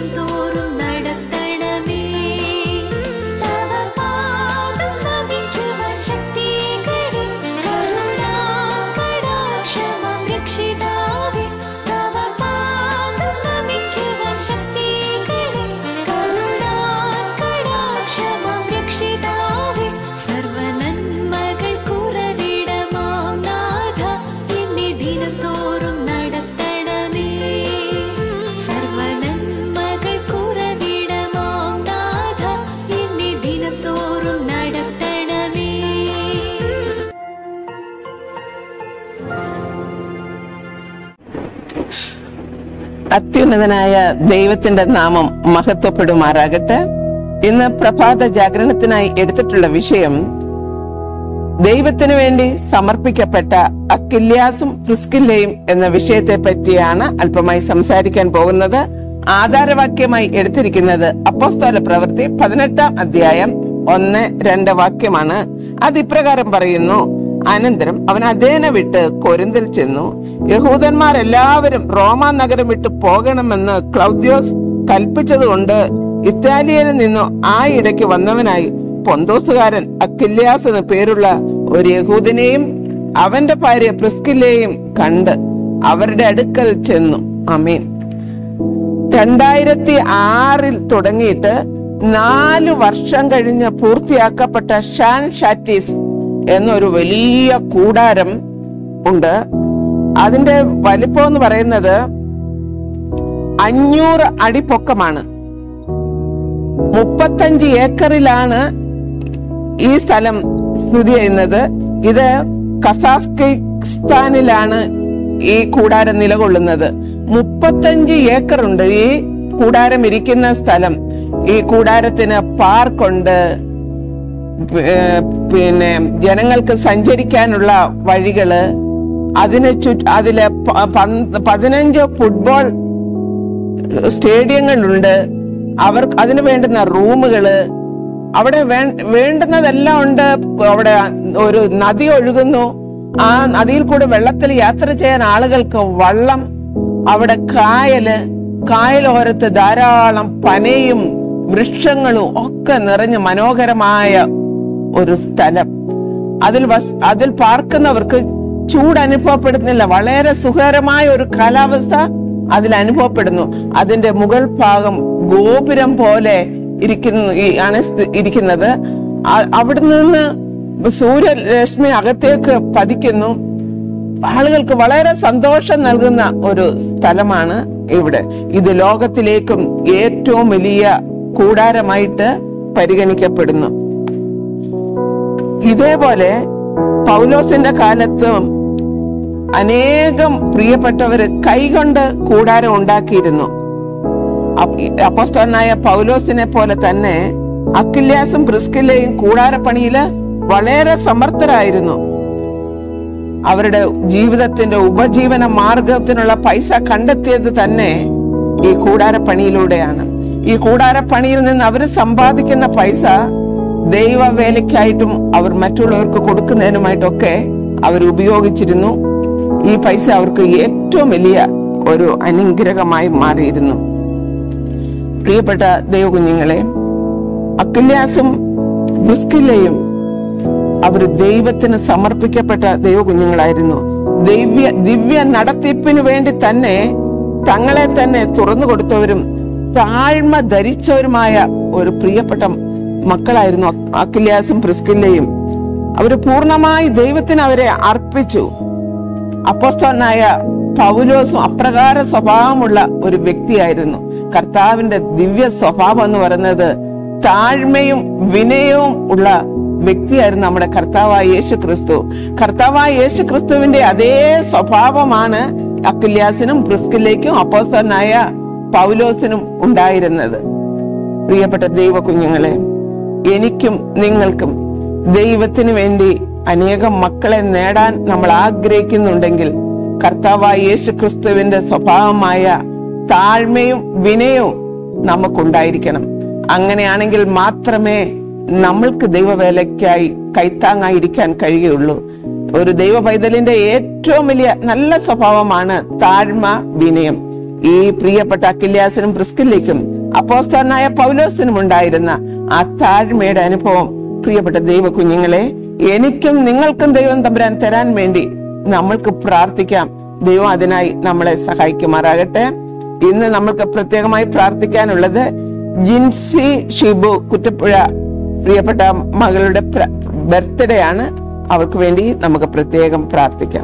ദിനം തോറും നടത്തണമേ തവ പാദം നമിക്കുവാൻ ശക്തികളെ കരുണാകടാക്ഷമാം രക്ഷിതാവേ തവ പാദം നമിക്കുവാൻ ശക്തികളെ കരുണാകടാക്ഷമാം രക്ഷിതാവേ സർവനന്മകൾ കുറവിടമാം നാഥ എന്നെ ദിനം തോറും നടത്തണമേ സർവനന്മകൾ കുറവിടമാം നാഥ എന്നെ ദിനം തോറും നടത്തണമേ അത്യുന്നതനായ ദൈവത്തിന്റെ നാമം മഹത്വപ്പെടുമാറാകട്ടെ ഇന്ന് പ്രഭാത ജാഗരണത്തിനായി എടുത്തിട്ടുള്ള വിഷയം ദൈവത്തിനു വേണ്ടി സമർപ്പിക്കപ്പെട്ട അക്കില്യാസും പ്രിസ്കില്ലയും എന്ന വിഷയത്തെ പറ്റിയാണ് അല്പമായി സംസാരിക്കാൻ പോകുന്നത് ആധാരവാക്യമായി എടുത്തിരിക്കുന്നത് അപ്പോസ്തല പ്രവൃത്തി പതിനെട്ടാം അധ്യായം ഒന്ന് രണ്ട് വാക്യമാണ് അത് ഇപ്രകാരം പറയുന്നു അനന്തരം അവൻ അതേന വിട്ട് കൊരിന്തിൽ ചെന്നു യഹൂദന്മാർ എല്ലാവരും റോമാ നഗരം വിട്ട് പോകണമെന്ന് ക്ലൗദ്യോസ് കൽപ്പിച്ചതുകൊണ്ട് ഇറ്റാലിയയിൽ നിന്നു ആ ഇടയ്ക്ക് വന്നവനായി പൊന്തോസുകാരൻ അക്കില്യാസ് എന്ന പേരുള്ള ഒരു യഹൂദനെയും അവന്റെ ഭാര്യ പ്രിസ്കില്ലയെയും കണ്ട് അവരുടെ അടുക്കൽ ചെന്നു അമീൻ രണ്ടായിരത്തി ആറിൽ തുടങ്ങിയിട്ട് നാല് വർഷം കഴിഞ്ഞ് പൂർത്തിയാക്കപ്പെട്ട ഷാൻ ഷാറ്റീസ് എന്നൊരു വലിയ കൂടാരം ഉണ്ട് അതിന്റെ വലിപ്പം എന്ന് പറയുന്നത് അഞ്ഞൂറ് അടി പൊക്കമാണ് മുപ്പത്തഞ്ച് ഏക്കറിലാണ് ഈ സ്ഥലം സ്ഥിതി ചെയ്യുന്നത് ഇത് കസാസ്കിസ്ഥാനിലാണ് ഈ കൂടാരം നിലകൊള്ളുന്നത് മുപ്പത്തഞ്ച് ഏക്കറുണ്ട് ഈ കൂടാരം ഇരിക്കുന്ന സ്ഥലം ഈ കൂടാരത്തിന് പാർക്കുണ്ട് പി- പിന്നെ ജനങ്ങൾക്ക് സഞ്ചരിക്കാനുള്ള വഴികള് അതിന് ചുറ്റ് അതില് പ- പന്ത് പതിനഞ്ച് ഫുട്ബോൾ സ്റ്റേഡിയങ്ങളുണ്ട് അവർ അതിന് വേണ്ടുന്ന റൂമുകള് അവിടെ വേ- വേണ്ടുന്നതെല്ലാം ഉണ്ട് അവിടെ ഒരു നദി ഒഴുകുന്നു ആ നദിയിൽ കൂടെ വെള്ളത്തിൽ യാത്ര ചെയ്യാൻ ആളുകൾക്ക് വള്ളം അവിടെ കായല് കായലോരത്ത് ധാരാളം പനയും വൃക്ഷങ്ങളും ഒക്കെ നിറഞ്ഞ മനോഹരമായ ഒരു സ്ഥലം അതിൽ വസ് അതിൽ പാർക്കുന്നവർക്ക് ചൂട് അനുഭവപ്പെടുന്നില്ല വളരെ സുഖകരമായ ഒരു കാലാവസ്ഥ അതിൽ അനുഭവപ്പെടുന്നു അതിന്റെ മുകൾ ഭാഗം ഗോപുരം പോലെ ഇരിക്കുന്നു ഈ- ആണ് സ്ഥി- ഇരിക്കുന്നത് ആ- അവിടെ നിന്ന് സൂര്യരശ്മി അകത്തേക്ക് പതിക്കുന്നു ആളുകൾക്ക് വളരെ സന്തോഷം നൽകുന്ന ഒരു സ്ഥലമാണ് ഇവിടെ ഇത് ലോകത്തിലേക്കും ഏറ്റവും വലിയ കൂടാരമായിട്ട് പരിഗണിക്കപ്പെടുന്നു ഇതേപോലെ പൗലോസിന്റെ കാലത്തും അനേകം പ്രിയപ്പെട്ടവര് കൈകൊണ്ട് കൂടാരം ഉണ്ടാക്കിയിരുന്നു അപ്പോസ്തലനായ പൗലോസിനെ പോലെ തന്നെ അക്കില്യാസും പ്രിസ്കില്ലയും കൂടാരപ്പണിയില് വളരെ സമർത്ഥരായിരുന്നു അവരുടെ ജീവിതത്തിന്റെ ഉപജീവന മാർഗത്തിനുള്ള പൈസ കണ്ടെത്തിയത് തന്നെ ഈ കൂടാരപ്പണിയിലൂടെയാണ് ഈ കൂടാരപ്പണിയിൽ നിന്ന് അവർ സമ്പാദിക്കുന്ന പൈസ ദൈവവേലയ്ക്കായിട്ടും അവർ മറ്റുള്ളവർക്ക് കൊടുക്കുന്നതിനുമായിട്ടൊക്കെ അവർ ഉപയോഗിച്ചിരുന്നു ഈ പൈസ അവർക്ക് ഏറ്റവും വലിയ ഒരു അനുഗ്രഹമായി മാറിയിരുന്നു പ്രിയപ്പെട്ട ദൈവകുഞ്ഞുങ്ങളെ അക്കില്യാസും ബിസ്കില്ലയും അവർ ദൈവത്തിന് സമർപ്പിക്കപ്പെട്ട ദൈവകുഞ്ഞുങ്ങളായിരുന്നു ദിവ്യ ദിവ്യ നടത്തിപ്പിന് വേണ്ടി തന്നെ തങ്ങളെ തന്നെ തുറന്നു കൊടുത്തവരും താഴ്മ ധരിച്ചവരുമായ ഒരു പ്രിയപ്പെട്ട മക്കളായിരുന്നു അക്കില്യാസും പ്രിസ്കില്ലയും അവര് പൂർണ്ണമായി ദൈവത്തിന് അവരെ അർപ്പിച്ചു അപ്പോസ്തലനായ പൗലോസും അപ്രകാര സ്വഭാവമുള്ള ഒരു വ്യക്തിയായിരുന്നു കർത്താവിന്റെ ദിവ്യ സ്വഭാവം എന്ന് പറയുന്നത് താഴ്മയും വിനയവും ഉള്ള വ്യക്തിയായിരുന്നു നമ്മുടെ കർത്താവായ യേശു ക്രിസ്തു കർത്താവായ യേശു ക്രിസ്തുവിന്റെ അതേ സ്വഭാവമാണ് അക്കില്യാസിനും പ്രിസ്കില്ലേക്കും അപ്പോസ്തലനായ പൗലോസിനും ഉണ്ടായിരുന്നത് പ്രിയപ്പെട്ട ദൈവ കുഞ്ഞുങ്ങളെ എനിക്കും നിങ്ങൾക്കും ദൈവത്തിന് വേണ്ടി അനേകം മക്കളെ നേടാൻ നമ്മൾ ആഗ്രഹിക്കുന്നുണ്ടെങ്കിൽ കർത്താവായ യേശു ക്രിസ്തുവിന്റെ സ്വഭാവമായ താഴ്മയും വിനയവും നമുക്കുണ്ടായിരിക്കണം അങ്ങനെയാണെങ്കിൽ മാത്രമേ നമ്മൾക്ക് ദൈവവേലയ്ക്കായി കൈത്താങ്ങായിരിക്കാൻ കഴിയുള്ളൂ ഒരു ദൈവ പൈതലിന്റെ ഏറ്റവും വലിയ നല്ല സ്വഭാവമാണ് താഴ്മ വിനയം ഈ പ്രിയപ്പെട്ട അക്കില്യാസിനും പ്രിസ്കില്ലേക്കും അപ്പോസ്തലനായ പൗലോസിനും ഉണ്ടായിരുന്ന ആ താഴ്മയുടെ അനുഭവം പ്രിയപ്പെട്ട ദൈവ കുഞ്ഞുങ്ങളെ എനിക്കും നിങ്ങൾക്കും ദൈവം തമ്പുരാൻ തരാൻ വേണ്ടി നമ്മൾക്ക് പ്രാർത്ഥിക്കാം ദൈവം അതിനായി നമ്മളെ സഹായിക്കുമാറാകട്ടെ ഇന്ന് നമ്മൾക്ക് പ്രത്യേകമായി പ്രാർത്ഥിക്കാനുള്ളത് ജിൻസി ഷിബു കുറ്റപ്പുഴ പ്രിയപ്പെട്ട മകളുടെ ബർത്ത്ഡേ ആണ് അവൾക്ക് വേണ്ടി നമുക്ക് പ്രത്യേകം പ്രാർത്ഥിക്കാം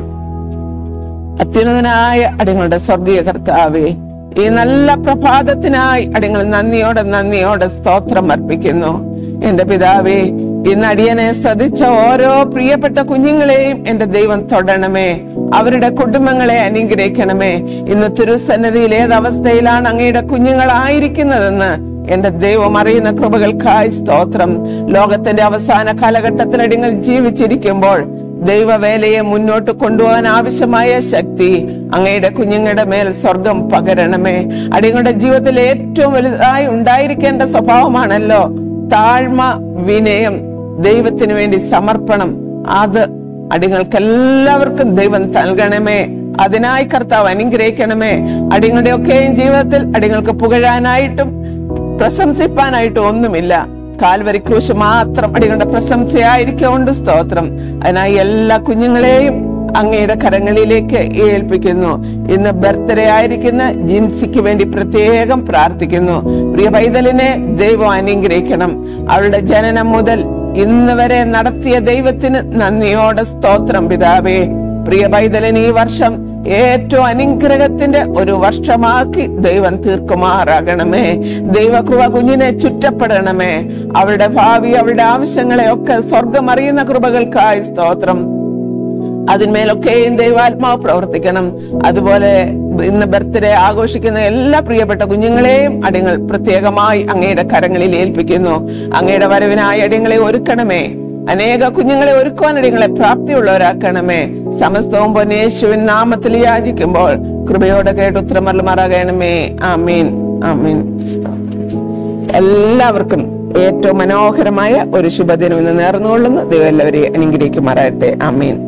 അത്യുന്നതനായ അടിങ്ങളുടെ സ്വർഗീയ കർത്താവേ ഈ നല്ല പ്രഭാതത്തിനായി അടിങ്ങൾ നന്ദിയോടെ നന്ദിയോടെ സ്തോത്രം അർപ്പിക്കുന്നു എന്റെ പിതാവേ ഇന്ന് അടിയനെ ശ്രദ്ധിച്ച ഓരോ പ്രിയപ്പെട്ട കുഞ്ഞുങ്ങളെയും എന്റെ ദൈവം തൊടണമേ അവരുടെ കുടുംബങ്ങളെ അനുഗ്രഹിക്കണമേ ഇന്ന് തിരുസന്നിധിയിൽ ഏതവസ്ഥയിലാണ് അങ്ങയുടെ കുഞ്ഞുങ്ങളായിരിക്കുന്നതെന്ന് എന്റെ ദൈവം അറിയുന്ന കൃപകൾക്കായി സ്തോത്രം ലോകത്തിന്റെ അവസാന കാലഘട്ടത്തിൽ അടിങ്ങൾ ജീവിച്ചിരിക്കുമ്പോൾ ദൈവവേലയെ മുന്നോട്ട് കൊണ്ടുപോകാൻ ആവശ്യമായ ശക്തി അങ്ങയുടെ കുഞ്ഞുങ്ങളുടെ മേൽ സ്വർഗം പകരണമേ അടിങ്ങളുടെ ജീവിതത്തിൽ ഏറ്റവും വലുതായി ഉണ്ടായിരിക്കേണ്ട സ്വഭാവമാണല്ലോ താഴ്മ വിനയം ദൈവത്തിന് വേണ്ടി സമർപ്പണം അത് അടിങ്ങൾക്ക് എല്ലാവർക്കും ദൈവം നൽകണമേ അതിനായി കർത്താവ് അനുഗ്രഹിക്കണമേ അടിങ്ങളുടെ ഒക്കെയും ജീവിതത്തിൽ അടിങ്ങൾക്ക് പുകഴാനായിട്ടും പ്രശംസിപ്പാനായിട്ടും ഒന്നുമില്ല കാൽവരി ക്രൂശ് മാത്രം അടികളുടെ പ്രശംസയായിരിക്കൊണ്ട് സ്തോത്രം അതിനായി എല്ലാ കുഞ്ഞുങ്ങളെയും അങ്ങയുടെ കരങ്ങളിലേക്ക് ഏൽപ്പിക്കുന്നു ഇന്ന് ബർത്ത്ഡേ ആയിരിക്കുന്ന ജിൻസിക്ക് വേണ്ടി പ്രത്യേകം പ്രാർത്ഥിക്കുന്നു പ്രിയ പൈതലിനെ ദൈവം അനുഗ്രഹിക്കണം അവളുടെ ജനനം മുതൽ ഇന്ന് വരെ നടത്തിയ ദൈവത്തിന് നന്ദിയോടെ സ്തോത്രം പിതാവേ പ്രിയ പൈതലിന് ഈ വർഷം ഏറ്റവും അനുഗ്രഹത്തിന്റെ ഒരു വർഷമാക്കി ദൈവം തീർക്കുമാറാകണമേ ദൈവകൃപ കുഞ്ഞിനെ ചുറ്റപ്പെടണമേ അവളുടെ ഭാവി അവളുടെ ആവശ്യങ്ങളെ ഒക്കെ സ്വർഗം അറിയുന്ന കൃപകൾക്കായി സ്തോത്രം അതിന്മേലൊക്കെയും ദൈവാത്മാവ് പ്രവർത്തിക്കണം അതുപോലെ ഇന്ന് ബർത്ത്ഡേ ആഘോഷിക്കുന്ന എല്ലാ പ്രിയപ്പെട്ട കുഞ്ഞുങ്ങളെയും അടിങ്ങൾ പ്രത്യേകമായി അങ്ങയുടെ കരങ്ങളിൽ ഏൽപ്പിക്കുന്നു അങ്ങയുടെ വരവിനായി അടിയങ്ങളെ ഒരുക്കണമേ അനേക കുഞ്ഞുങ്ങളെ ഒരുക്കുവാൻ അടിയങ്ങളെ പ്രാപ്തിയുള്ളവരാക്കണമേ സമസ്തവും പൊന്നേശുവിൻ നാമത്തിൽ യാചിക്കുമ്പോൾ കൃപയോടെ കേട്ട് ഉത്തരമറലുമാറാകണമേ ആമീൻ ആമീൻ എല്ലാവർക്കും ഏറ്റവും മനോഹരമായ ഒരു ശുഭദിനം ഇന്ന് നേർന്നുകൊള്ളുന്നു ദൈവം എല്ലാവരെയും അനുഗ്രഹിക്കുമാറാകട്ടെ ആമീൻ